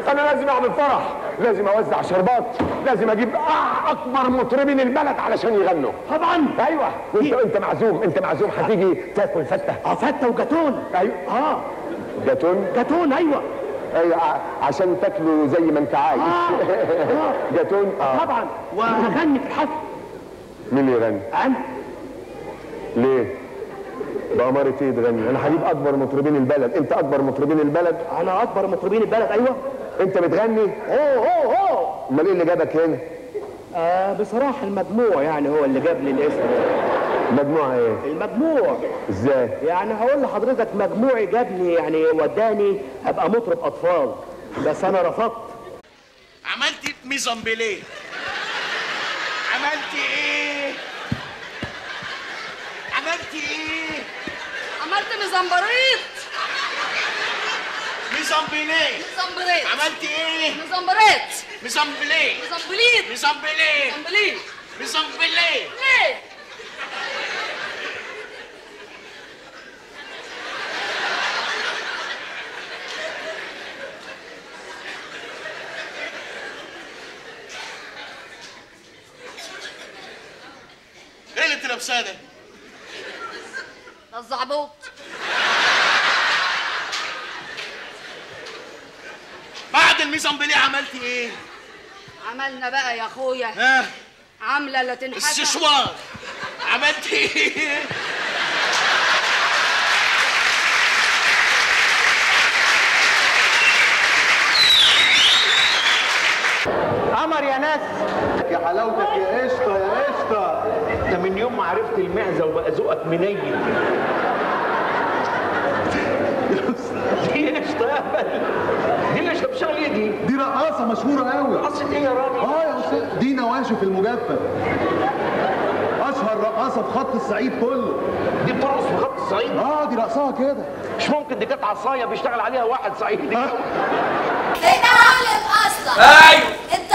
انا لازم اعمل فرح لازم اوزع شربات لازم اجيب أع- اكبر مطربين البلد علشان يغنوا طبعا ايوه وانت انت معزوم انت معزوم هتيجي تاكل فته اه فته وجاتون ايوه اه جاتون جاتون ايوه ايوه ع- عشان تاكله زي ما انت عايز آه. جاتون اه طبعا وهغني في الحفل مين يغني انا ليه بأمارة ايه تغني انا هجيب اكبر مطربين البلد انت اكبر مطربين البلد انا اكبر مطربين البلد ايوه انت بتغني اوه اوه اوه امال ايه اللي جابك هنا آه بصراحه المجموع يعني هو اللي جاب لي الاسم مجموعة ايه المجموع ازاي يعني هقول لحضرتك مجموعي جابني يعني وداني ابقى مطرب اطفال بس انا رفضت عملت ميزامبليه عملت ايه عملت ايه عملت مزمبريط ميزامبليه مزمبريط عملت ايه مزمبريط ميزامبليه مزمبليط ميزامبليه مزمبليط ميزامبليه ليه ايه اللي انت لابساه ده ده الزعبوط بعد الميزامبليه عملت ايه عملنا بقى يا اخويا ها عامله لا تنحكى السشوار عملت ايه قمر يا ناس يا حلاوتك يا قشطه يا قشطه انت من يوم ما عرفت المعزه وبقى ذوقك منيل دي قشطه يا هبل دي اللي شبشال ايه دي؟ دي رقاصة مشهورة قوي قصة ايه يا راجل؟ اه يا استاذ دي نواشف المجفف اشهر رقاصة في خط الصعيد كله دي بترقص في خط الصعيد اه دي رقصها كده مش ممكن دي كانت عصايه بيشتغل عليها واحد صعيدي اتعلم اصلا ايوه انت